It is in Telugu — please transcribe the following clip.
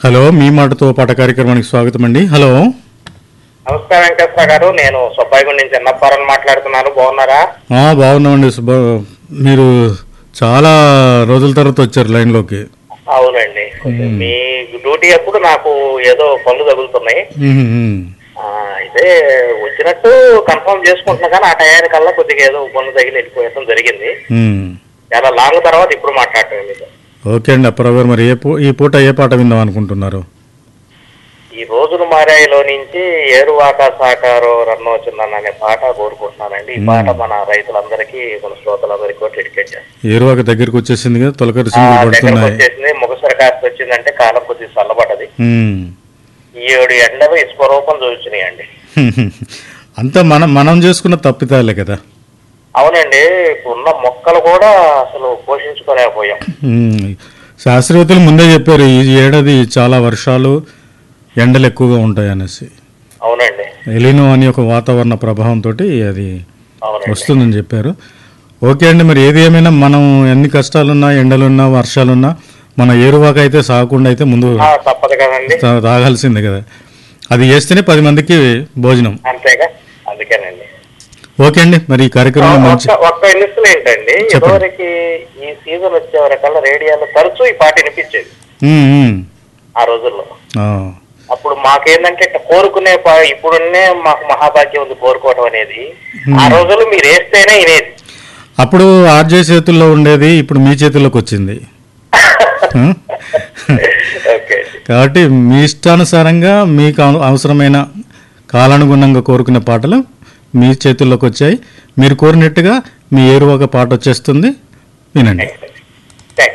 హలో మీ మాటతో పాట కార్యక్రమానికి స్వాగతం అండి హలో నమస్కారం వెంకటేశ్వర గారు నేను సుబ్బాయిగుండి నుంచి చిన్నప్పారని మాట్లాడుతున్నాను బాగున్నారా ఆ, బాగున్నామండి సుబ్బ మీరు చాలా రోజుల తర్వాత వచ్చారు లైన్లోకి అవునండి మీ డ్యూటీ అప్పుడు నాకు ఏదో పనులు తగులుతున్నాయి ఉహు, ఉహు. ఆ, అయితే వచ్చినట్టు కన్ఫర్మ్ చేసుకుంటున్నా కానీ ఆ టయానికల్లా కొద్దిగా ఏదో పనులు తగిలి వెళ్ళిపోయడం జరిగింది ఉమ్. చాలా లాంగ్ తర్వాత ఇప్పుడు మాట్లాడటం మీతో ఓకే అండి అప్పారావు గారు మరి ఏ పూ ఈ పూట ఏ పాట విందాం అనుకుంటున్నారు ఈ రోజులు మారాయిలో నుంచి ఏరువాక సాకారో రన్నోచున్నాను అనే పాట కోరుకుంటున్నానండి ఈ పాట మన రైతులందరికీ మన శ్రోతలందరికీ కూడా డెడికేట్ చేస్తాను ఏరువాక దగ్గరికి వచ్చేసింది కదా తొలకరి ఆ, సింగులు దగ్గరకు పడుతున్నాయి వచ్చేసింది ముగసర కాస్త వచ్చిందంటే కాలం కొద్దిగా చల్లబడ్డది ఉమ్. ఈ ఏడు ఎండలు ఇసుక రూపం చూస్తున్నాయండి అంతా మనం మనం చేసుకున్న తప్పితాలే కదా అవునండి ఇప్పుడున్న మొక్కలు కూడా అసలు పోషించుకోలేకపోయాం ఉమ్. శాస్త్రవేత్తలు ముందే చెప్పారు ఈ ఏడాది చాలా వర్షాలు ఎండలు ఎక్కువగా ఉంటాయి అనేసి అవునండి ఎలినో అని ఒక వాతావరణ ప్రభావంతో అది అవునండి వస్తుందని చెప్పారు ఓకే అండి మరి ఏది ఏమైనా మనం ఎన్ని కష్టాలున్నా ఎండలున్నా వర్షాలున్నా మన ఏరువాక అయితే సాగకుండా అయితే ముందు ఆ, తప్పదు కదండి తా- తాగాల్సిందే కదా అది చేస్తేనే పది మందికి భోజనం అంతేగా అందుకేనండి ఓకే అండి మరి ఈ కార్యక్రమం మంచి ఒక్క ఒక్క నిమిషం ఏంటండి ఇదివరకు ఈ సీజన్ వచ్చే వరకల్లా రేడియోలో తరచూ ఈ పాట వినిపించేది ఉమ్, ఉమ్. ఆ రోజుల్లో ఆ. అప్పుడు మాకేందంటే ఇట్లా కోరుకునే పా- ఇప్పుడున్నే మాకు మహాభాగ్యం ఉంది కోరుకోవడం అనేది ఆ రోజుల్లో మీరు వేస్తేనే వినేది అప్పుడు ఆర్జే చేతుల్లో ఉండేది ఇప్పుడు మీ చేతుల్లోకి వచ్చింది ఆ? ఓకే కాబట్టి మీ ఇష్టానుసారంగా మీకు అవ- అవసరమైన కాలానుగుణంగా కోరుకునే పాటలు మీ చేతుల్లోకి వచ్చాయి మీరు కోరినట్టుగా మీ ఏరువాక పాట వచ్చేస్తుంది వినండి